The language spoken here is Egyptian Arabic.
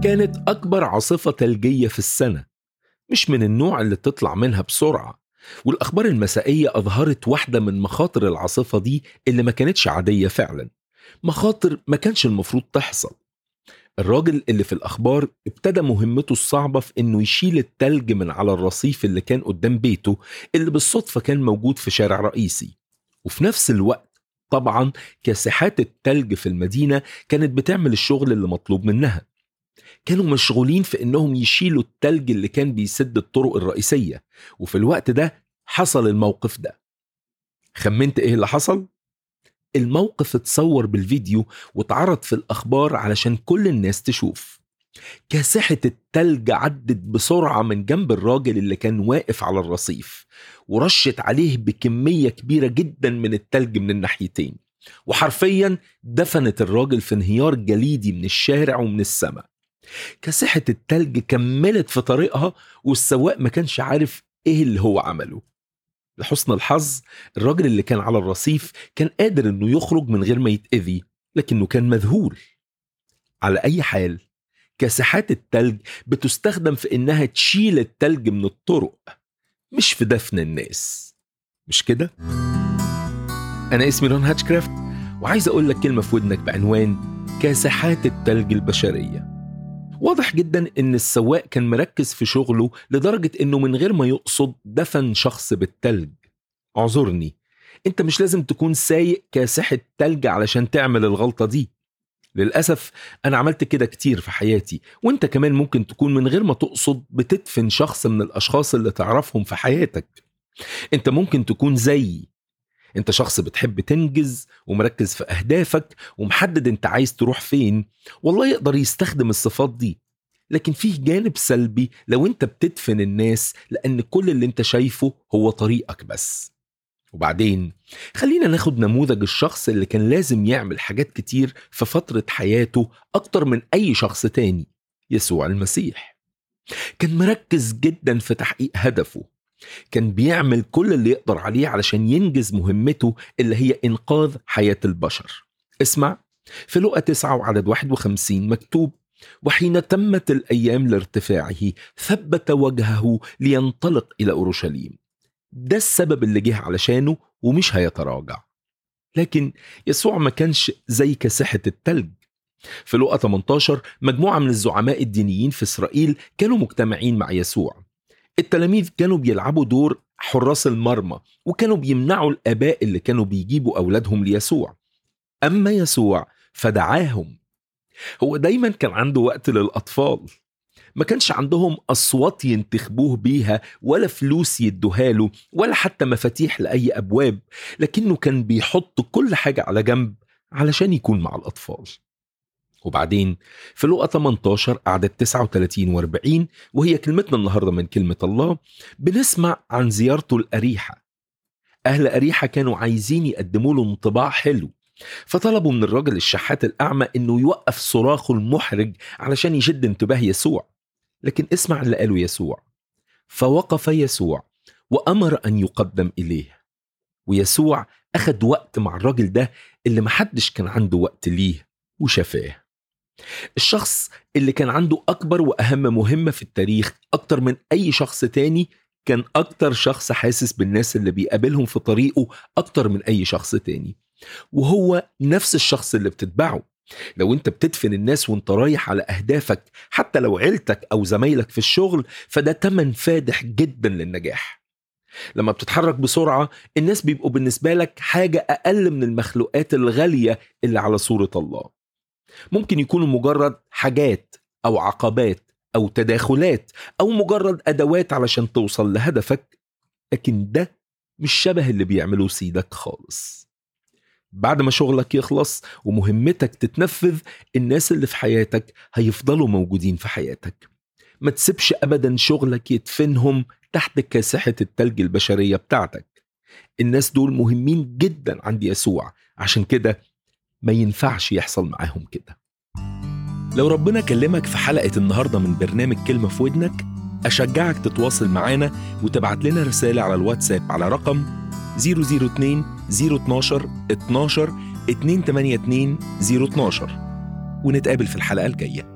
كانت أكبر عاصفة ثلجية في السنة مش من النوع اللي تطلع منها بسرعة والأخبار المسائية أظهرت واحدة من مخاطر العاصفة دي اللي ما كانتش عادية فعلا مخاطر ما كانش المفروض تحصل الراجل اللي في الأخبار ابتدى مهمته الصعبة في إنه يشيل التلج من على الرصيف اللي كان قدام بيته اللي بالصدفة كان موجود في شارع رئيسي وفي نفس الوقت طبعا كاسحات التلج في المدينة كانت بتعمل الشغل اللي مطلوب منها كانوا مشغولين في انهم يشيلوا التلج اللي كان بيسد الطرق الرئيسية وفي الوقت ده حصل الموقف ده خمنت ايه اللي حصل؟ الموقف اتصور بالفيديو واتعرض في الأخبار علشان كل الناس تشوف كاسحة التلج عدت بسرعة من جنب الراجل اللي كان واقف على الرصيف ورشت عليه بكمية كبيرة جدا من التلج من الناحيتين وحرفيا دفنت الراجل في انهيار جليدي من الشارع ومن السماء كاسحة التلج كملت في طريقها والسواق ما كانش عارف ايه اللي هو عمله لحسن الحظ الراجل اللي كان على الرصيف كان قادر انه يخرج من غير ما يتأذي لكنه كان مذهول على اي حال كاسحات التلج بتستخدم في انها تشيل التلج من الطرق مش في دفن الناس مش كده؟ انا اسمي رون هاتشكرافت وعايز اقول لك كلمة في ودنك بعنوان كاسحات التلج البشريه واضح جدا ان السواق كان مركز في شغله لدرجة انه من غير ما يقصد دفن شخص بالتلج اعذرني انت مش لازم تكون سايق كاسحة تلج علشان تعمل الغلطة دي للأسف أنا عملت كده كتير في حياتي وأنت كمان ممكن تكون من غير ما تقصد بتدفن شخص من الأشخاص اللي تعرفهم في حياتك أنت ممكن تكون زيي انت شخص بتحب تنجز ومركز في اهدافك ومحدد انت عايز تروح فين والله يقدر يستخدم الصفات دي لكن فيه جانب سلبي لو انت بتدفن الناس لان كل اللي انت شايفه هو طريقك بس وبعدين خلينا ناخد نموذج الشخص اللي كان لازم يعمل حاجات كتير في فترة حياته أكتر من أي شخص تاني يسوع المسيح كان مركز جدا في تحقيق هدفه كان بيعمل كل اللي يقدر عليه علشان ينجز مهمته اللي هي إنقاذ حياة البشر اسمع في لقى 9 وعدد 51 مكتوب وحين تمت الأيام لارتفاعه ثبت وجهه لينطلق إلى أورشليم ده السبب اللي جه علشانه ومش هيتراجع لكن يسوع ما كانش زي كاسحة التلج في لقى 18 مجموعة من الزعماء الدينيين في إسرائيل كانوا مجتمعين مع يسوع التلاميذ كانوا بيلعبوا دور حراس المرمى وكانوا بيمنعوا الآباء اللي كانوا بيجيبوا أولادهم ليسوع أما يسوع فدعاهم هو دايما كان عنده وقت للأطفال ما كانش عندهم أصوات ينتخبوه بيها ولا فلوس يدوها له ولا حتى مفاتيح لأي أبواب لكنه كان بيحط كل حاجة على جنب علشان يكون مع الأطفال وبعدين في لقى 18 أعداد 39 و40 وهي كلمتنا النهاردة من كلمة الله بنسمع عن زيارته لأريحة أهل أريحة كانوا عايزين يقدموا له انطباع حلو فطلبوا من الراجل الشحات الأعمى إنه يوقف صراخه المحرج علشان يشد انتباه يسوع لكن اسمع اللي قاله يسوع فوقف يسوع وأمر أن يقدم إليه ويسوع أخد وقت مع الراجل ده اللي محدش كان عنده وقت ليه وشفاه الشخص اللي كان عنده أكبر وأهم مهمة في التاريخ أكتر من أي شخص تاني كان أكتر شخص حاسس بالناس اللي بيقابلهم في طريقه أكتر من أي شخص تاني وهو نفس الشخص اللي بتتبعه لو انت بتدفن الناس وانت رايح على اهدافك حتى لو عيلتك او زمايلك في الشغل فده تمن فادح جدا للنجاح لما بتتحرك بسرعة الناس بيبقوا بالنسبة لك حاجة أقل من المخلوقات الغالية اللي على صورة الله ممكن يكونوا مجرد حاجات أو عقبات أو تداخلات أو مجرد أدوات علشان توصل لهدفك لكن ده مش شبه اللي بيعمله سيدك خالص بعد ما شغلك يخلص ومهمتك تتنفذ الناس اللي في حياتك هيفضلوا موجودين في حياتك ما تسيبش أبدا شغلك يدفنهم تحت كاسحة التلج البشرية بتاعتك الناس دول مهمين جدا عند يسوع عشان كده ما ينفعش يحصل معاهم كده لو ربنا كلمك في حلقة النهاردة من برنامج كلمة في ودنك أشجعك تتواصل معانا وتبعت لنا رسالة على الواتساب على رقم 002 012 12 282 012 ونتقابل في الحلقة الجاية